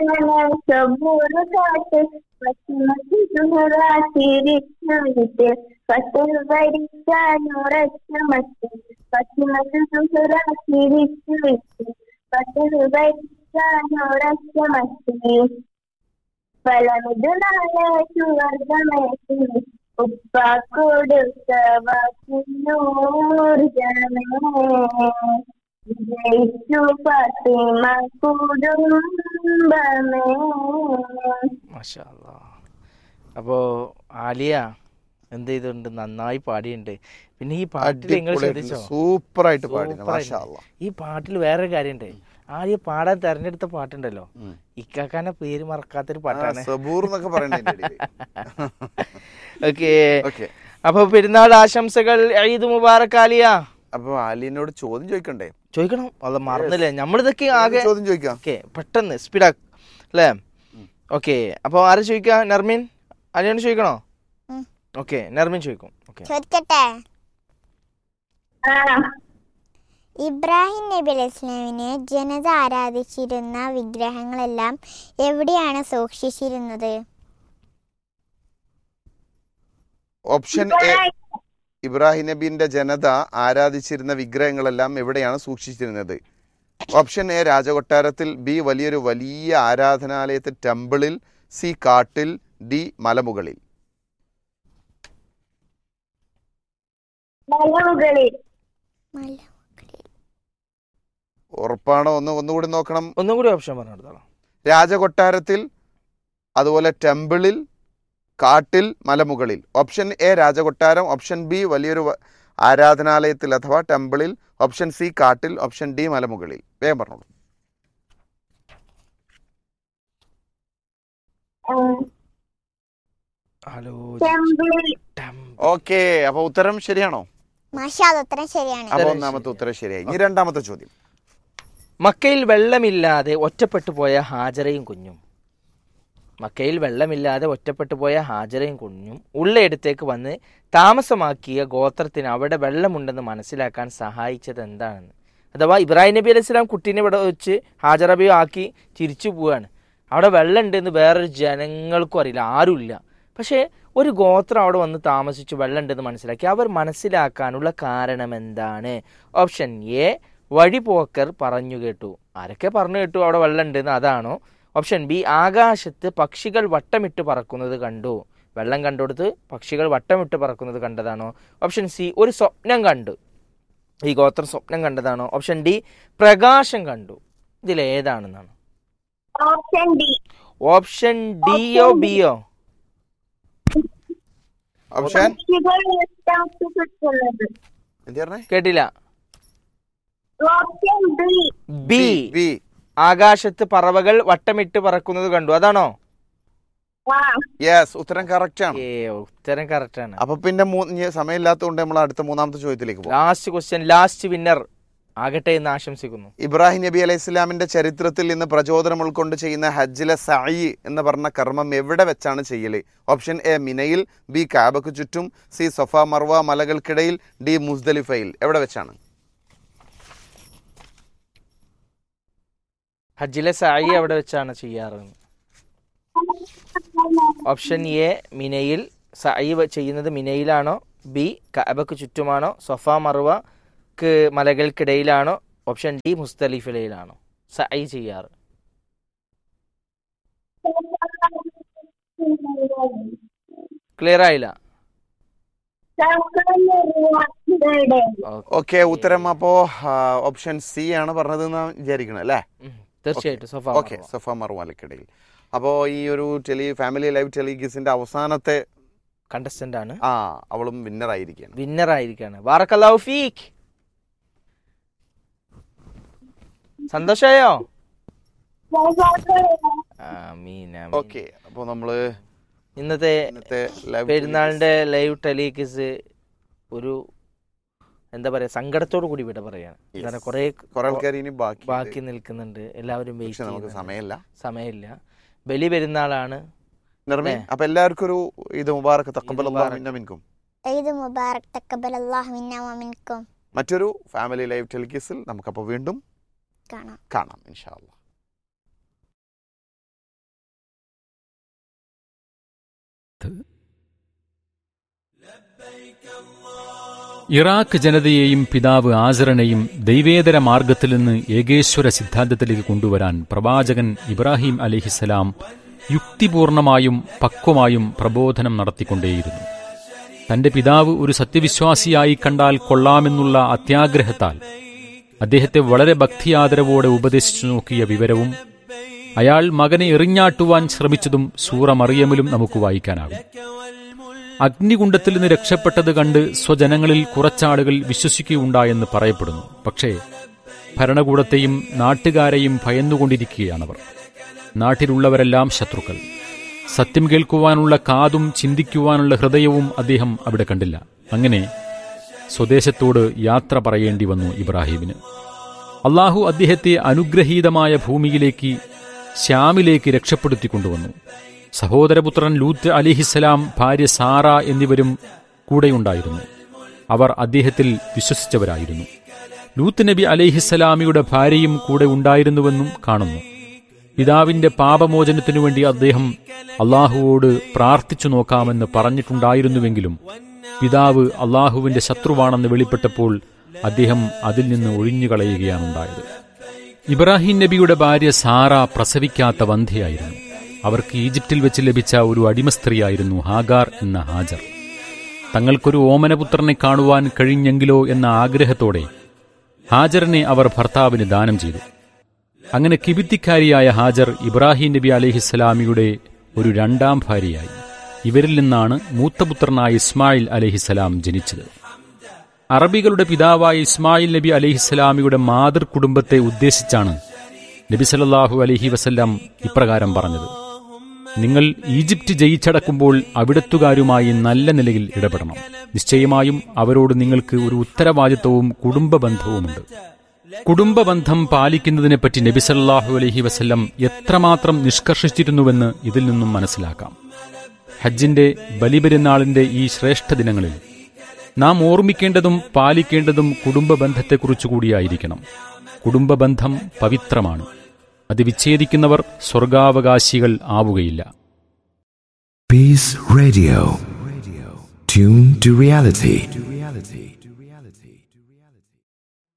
സബൂറ് കാട്ട് പശ്ചിമത്തിൽ സുഹറ തിരിച്ചു വിട്ട് പത്തിൽ ഭരിക്കാനുറച്ച മറ്റ് പശ്ചിമത്തിൽ സുഹറ തിരിച്ചു വിട്ട് പത്തിൽ ഭരിക്കാനുറച്ച മറ്റ് ഫലമിതു നാളെ സുവർഗമേറ്റി ഉപ്പാക്കൊടുത്ത വാക്കിനൂർജമേ വിജയിച്ചു ഫാത്തിമ കുടുംബമേ മാഷാ അല്ലാ. അപ്പോ ആലിയ എന്ത് ചെയ്തിട്ടുണ്ട് നന്നായി പാടിയിട്ടുണ്ട് പിന്നെ ഈ പാട്ടിൽ നിങ്ങൾ ശ്രദ്ധിച്ചോ സൂപ്പർ ആയിട്ട് പാടി സൂപ്പറായിട്ട്. ഈ പാട്ടിൽ വേറൊരു കാര്യമുണ്ട് ആലിയ പാടാൻ തെരഞ്ഞെടുത്ത പാട്ടുണ്ടല്ലോ ഇക്കാക്കാന്റെ പേര് മറക്കാത്തൊരു പാട്ടാണ് സബൂർ എന്നൊക്കെ പറയണ്ടേ ഓക്കെ ഓക്കെ അപ്പൊ പെരുന്നാൾ ആശംസകൾ ഈദ് മുബാറക് ആലിയ അപ്പൊ ആലിനോട് ചോദ്യം ചോദിക്കണ്ടേ ചോദിക്കണം അത് മറന്നില്ലേ നമ്മളിതൊക്കെ ആകെ ചോദ്യം ചോദിക്കാം ഓക്കെ പെട്ടെന്ന് സ്പീഡാ അല്ലേ ഓക്കെ അപ്പോൾ ആര് ചോദിക്കുക നർമീൻ ആലിയോട് ചോദിക്കണോ ഉം. ഓക്കെ നർമീൻ ചോദിക്കും ഓക്കെ ചോദിക്കട്ടെ ആ ഇബ്രാഹിം നബി അലൈഹി ഇസ്ലാമിനെ ജനത ആരാധിച്ചിരുന്ന വിഗ്രഹങ്ങളെല്ലാം എവിടെയാണ് സൂക്ഷിച്ചിരുന്നത് ഓപ്ഷൻ എ ഇബ്രാഹിം നബീന്റെ ജനത ആരാധിച്ചിരുന്ന വിഗ്രഹങ്ങളെല്ലാം എവിടെയാണ് സൂക്ഷിച്ചിരുന്നത് ഓപ്ഷൻ എ രാജകൊട്ടാരത്തിൽ ബി വലിയൊരു വലിയ ആരാധനാലയത്തിൽ ടെമ്പിളിൽ സി കാട്ടിൽ ഡി മലമുകളിൽ മലമുകളിൽ മല- ഉറപ്പാണോ ഒന്ന് ഒന്നുകൂടി നോക്കണം ഒന്നും കൂടി ഓപ്ഷൻ പറഞ്ഞു കൊടുത്തോളാം രാജകൊട്ടാരത്തിൽ അതുപോലെ ടെമ്പിളിൽ കാട്ടിൽ മലമുകളിൽ ഓപ്ഷൻ എ രാജകൊട്ടാരം ഓപ്ഷൻ ബി വലിയൊരു വ- ആരാധനാലയത്തിൽ അഥവാ ടെമ്പിളിൽ ഓപ്ഷൻ സി കാട്ടിൽ ഓപ്ഷൻ ഡി മലമുകളിൽ വേഗം പറഞ്ഞോളൂ ഹലോ ടെമ്പിളിൽ ഓക്കെ അപ്പൊ ഉത്തരം ശരിയാണോ മാഷാ അത് ഉത്തരം ശരിയാണ് അപ്പൊ ഒന്നാമത്തെ ഉത്തരം ശരിയായി ഇനി രണ്ടാമത്തെ ചോദ്യം മക്കയിൽ വെള്ളമില്ലാതെ ഒറ്റപ്പെട്ടു പോയ ഹാജറയും കുഞ്ഞും മക്കയിൽ വെള്ളമില്ലാതെ ഒറ്റപ്പെട്ടു പോയ ഹാജറയും കുഞ്ഞും ഉള്ളയിടത്തേക്ക് വന്ന് താമസമാക്കിയ ഗോത്രത്തിന് അവിടെ വെള്ളമുണ്ടെന്ന് മനസ്സിലാക്കാൻ സഹായിച്ചത് എന്താണെന്ന് അഥവാ ഇബ്രാഹിം നബി അലൈഹി സ്വലാം കുട്ടീനെ ഇവിടെ വെച്ച് ഹാജറബിയോ ആക്കി തിരിച്ചു പോവുകയാണ് അവിടെ വെള്ളമുണ്ടെന്ന് വേറൊരു ജനങ്ങൾക്കും അറിയില്ല ആരുമില്ല പക്ഷേ ഒരു ഗോത്രം അവിടെ വന്ന് താമസിച്ചു വെള്ളമുണ്ടെന്ന് മനസ്സിലാക്കി അവർ മനസ്സിലാക്കാനുള്ള കാരണം എന്താണ് ഓപ്ഷൻ എ വഴിപോക്കർ പറഞ്ഞു കേട്ടു ആരൊക്കെ പറഞ്ഞു കേട്ടു അവിടെ വെള്ളമുണ്ടെന്ന് അതാണോ ഓപ്ഷൻ ബി ആകാശത്ത് പക്ഷികൾ വട്ടമിട്ട് പറക്കുന്നത് കണ്ടു വെള്ളം കണ്ടുകൊടുത്ത് പക്ഷികൾ വട്ടമിട്ട് പറക്കുന്നത് കണ്ടതാണോ ഓപ്ഷൻ സി ഒരു സ്വപ്നം കണ്ടു ഈ ഗോത്രം സ്വപ്നം കണ്ടതാണോ ഓപ്ഷൻ ഡി പ്രകാശം കണ്ടു ഇതിൽ ഏതാണെന്നാണ് ഓപ്ഷൻ ഡി ഓപ്ഷൻ ഡിയോ ബിയോ ഓപ്ഷൻ പക്ഷികൾ താമസിക്കുന്നത് എന്ത് പറഞ്ഞേ കേട്ടില്ല ഓപ്ഷൻ ബി ബി ബി ആകാശത്ത് പറവകൾ വട്ടമിട്ട് പറക്കുന്നത് കണ്ടു അതാണോ ആ യെസ് ഉത്തരം കറക്റ്റ് ആണ് ഏ ഉത്തരം കറക്റ്റ് ആണ് അപ്പൊ പിന്നെ മൂ- ഇനി സമയമില്ലാത്തതുകൊണ്ട് നമ്മൾ അടുത്ത മൂന്നാമത്തെ ചോദ്യത്തിലേക്ക് പോകും ലാസ്റ്റ് ക്വസ്റ്റ്യൻ ലാസ്റ്റ് വിന്നർ ആകട്ടെ എന്ന് ആശംസിക്കുന്നു ഇബ്രാഹിം നബി അലൈഹി ഇസ്ലാമിന്റെ ചരിത്രത്തിൽ നിന്ന് പ്രചോദനം ഉൾക്കൊണ്ട് ചെയ്യുന്ന ഹജ്ജിലെ സായി എന്ന് പറഞ്ഞ കർമ്മം എവിടെ വെച്ചാണ് ചെയ്യല് ഓപ്ഷൻ എ മിനയിൽ ബി കാബക്ക് ചുറ്റും സി സൊഫ മർവ മലകൾക്കിടയിൽ ഡി മുസ്ദലിഫയിൽ എവിടെ വെച്ചാണ് ഹജ്ജിലെ സായി അവിടെ വെച്ചാണ് ചെയ്യാറ് ഓപ്ഷൻ എ മിനയിൽ സായി വ- ചെയ്യുന്നത് മിനയിലാണോ ബി കഅബക്ക് ചുറ്റുമാണോ സൊഫ മറുവക്ക് മലകൾക്കിടയിലാണോ ഓപ്ഷൻ ഡി മുസ്തലിഫിലയിലാണോ സായി ചെയ്യാറ് ക്ലിയർ ആയില്ല ഇവിടെ ഓക്കെ ഉത്തരം അപ്പോ ഓപ്ഷൻ സി ആണ് പറഞ്ഞത് എന്ന് വിചാരിക്കണം അല്ലേ ഉം, തീർച്ചയായിട്ടും സൊഫ ഓക്കെ സൊഫ മറു മലക്കിടയിൽ അപ്പോൾ ഈ ഒരു ടെലി ഫാമിലി ലൈവ് ടെലിഗിസിന്റെ അവസാനത്തെ കണ്ടസ്റ്റന്റ് ആണ് ആ അവളും വിന്നർ ആയിരിക്കുകയാണ് വിന്നർ ആയിരിക്കാണ് ബാറക്കല്ലാഹു ഫീക്ക് സന്തോഷായോ ആമീൻ, ആമീൻ. ഓക്കെ അപ്പോൾ നമ്മള് ഇന്നത്തെ ഇന്നത്തെ ലൈവ് പെരുന്നാളിന്റെ ലൈവ് ടെലികിസ് ഒരു എന്താ പറയാ സങ്കടത്തോടു കൂടി വിട പറയാണ് Yes. കാരണം കുറെ കുറെ ആൾക്കാർ ഇനി ബാക്കി ബാക്കി നിൽക്കുന്നുണ്ട് എല്ലാവരും വെയിറ്റ് പക്ഷെ നമുക്ക് ചെയ്യുന്നുണ്ട് സമയമില്ല സമയമില്ല ബലി പെരുന്നാളാണ് നിർമ്മി അല്ലേ? അപ്പൊ എല്ലാവർക്കും ഒരു ഇത് മുബാറക്ക് തക്കബൽ മുബാറക്ക്. മിൻകും ഈദ് മുബാറക് തക്കബൽ അല്ലാഹു മിന്ന വമിൻകും മറ്റൊരു ഫാമിലി ലൈവ് ടെലിഗിസിൽ നമുക്കപ്പോൾ വീണ്ടും കാണാം കാണാം ഇൻഷാ അല്ലാ ഹിദായത്ത് ഇറാഖ് ജനതയെയും പിതാവ് ആസറനെയും ദൈവേതര മാർഗത്തിൽ നിന്ന് ഏകേശ്വര സിദ്ധാന്തത്തിലേക്ക് കൊണ്ടുവരാൻ പ്രവാചകൻ ഇബ്രാഹിം അലിഹിസലാം യുക്തിപൂർണമായും പക്വമായും പ്രബോധനം നടത്തിക്കൊണ്ടേയിരുന്നു തന്റെ പിതാവ് ഒരു സത്യവിശ്വാസിയായി കണ്ടാൽ കൊള്ളാമെന്നുള്ള അത്യാഗ്രഹത്താൽ അദ്ദേഹത്തെ വളരെ ഭക്തിയാദരവോടെ ഉപദേശിച്ചു നോക്കിയ വിവരവും അയാൾ മകനെ എറിഞ്ഞാട്ടുവാൻ ശ്രമിച്ചതും സൂറ മറിയമിലും നമുക്ക് വായിക്കാനാകും അഗ്നികുണ്ഡത്തിൽ നിന്ന് രക്ഷപ്പെട്ടത് കണ്ട് സ്വജനങ്ങളിൽ കുറച്ചാളുകൾ വിശ്വസിക്കുകയുണ്ടായെന്ന് പറയപ്പെടുന്നു പക്ഷേ ഭരണകൂടത്തെയും നാട്ടുകാരെയും ഭയന്നുകൊണ്ടിരിക്കുകയാണവർ നാട്ടിലുള്ളവരെല്ലാം ശത്രുക്കൾ സത്യം കേൾക്കുവാനുള്ള കാതും ചിന്തിക്കുവാനുള്ള ഹൃദയവും അദ്ദേഹം അവിടെ കണ്ടില്ല അങ്ങനെ സ്വദേശത്തോട് യാത്ര പറയേണ്ടി വന്നു ഇബ്രാഹിമിന് അള്ളാഹു അദ്ദേഹത്തെ അനുഗ്രഹീതമായ ഭൂമിയിലേക്ക് ശ്യാമിലേക്ക് രക്ഷപ്പെടുത്തിക്കൊണ്ടുവന്നു സഹോദരപുത്രൻ ലൂത്ത് അലിഹിസലാം ഭാര്യ സാറ എന്നിവരും കൂടെയുണ്ടായിരുന്നു അവർ അദ്ദേഹത്തിൽ വിശ്വസിച്ചവരായിരുന്നു ലൂത്ത് നബി അലിഹിസലാമിയുടെ ഭാര്യയും കൂടെ ഉണ്ടായിരുന്നുവെന്നും കാണുന്നു പിതാവിന്റെ പാപമോചനത്തിനു വേണ്ടി അദ്ദേഹം അള്ളാഹുവോട് പ്രാർത്ഥിച്ചു നോക്കാമെന്ന് പറഞ്ഞിട്ടുണ്ടായിരുന്നുവെങ്കിലും പിതാവ് അള്ളാഹുവിന്റെ ശത്രുവാണെന്ന് വെളിപ്പെട്ടപ്പോൾ അദ്ദേഹം അതിൽ നിന്ന് ഒഴിഞ്ഞുകളയുകയാണുണ്ടായത് ഇബ്രാഹിം നബിയുടെ ഭാര്യ സാറ പ്രസവിക്കാത്ത വന്ധ്യയായിരുന്നു അവർക്ക് ഈജിപ്തിൽ വെച്ച് ലഭിച്ച ഒരു അടിമസ്ത്രീയായിരുന്നു ഹാഗാർ എന്ന ഹാജർ തങ്ങൾക്കൊരു ഓമനപുത്രനെ കാണുവാൻ കഴിഞ്ഞെങ്കിലോ എന്ന ആഗ്രഹത്തോടെ ഹാജറിനെ അവർ ഭർത്താവിന് ദാനം ചെയ്തു അങ്ങനെ കിബിത്തിക്കാരിയായ ഹാജർ ഇബ്രാഹിം നബി അലഹിസ്സലാമിയുടെ ഒരു രണ്ടാം ഭാര്യയായി ഇവരിൽ നിന്നാണ് മൂത്തപുത്രനായ ഇസ്മായിൽ അലഹിസ്സലാം ജനിച്ചത് അറബികളുടെ പിതാവായ ഇസ്മായിൽ നബി അലഹിസ്സലാമിയുടെ മാതൃ കുടുംബത്തെ ഉദ്ദേശിച്ചാണ് നബി സല്ലല്ലാഹു അലഹി വസല്ലാം ഇപ്രകാരം പറഞ്ഞത് നിങ്ങൾ ഈജിപ്റ്റ് ജയിച്ചടക്കുമ്പോൾ അവിടത്തുകാരുമായി നല്ല നിലയിൽ ഇടപെടണം നിശ്ചയമായും അവരോട് നിങ്ങൾക്ക് ഒരു ഉത്തരവാദിത്വവും കുടുംബ ബന്ധവുമുണ്ട് കുടുംബബന്ധം പാലിക്കുന്നതിനെപ്പറ്റി നബി സല്ലല്ലാഹു അലൈഹി വസല്ലം എത്രമാത്രം നിഷ്കർഷിച്ചിരുന്നുവെന്ന് ഇതിൽ നിന്നും മനസ്സിലാക്കാം ഹജ്ജിന്റെ ബലിപെരുന്നാളിന്റെ ഈ ശ്രേഷ്ഠ ദിനങ്ങളിൽ നാം ഓർമ്മിക്കേണ്ടതും പാലിക്കേണ്ടതും കുടുംബ ബന്ധത്തെക്കുറിച്ചു കൂടിയായിരിക്കണം കുടുംബബന്ധം പവിത്രമാണ് അത് വിച്ഛേദിക്കുന്നവർ സ്വർഗാവകാശികൾ ആവുകയില്ല Peace Radio. Tune to reality.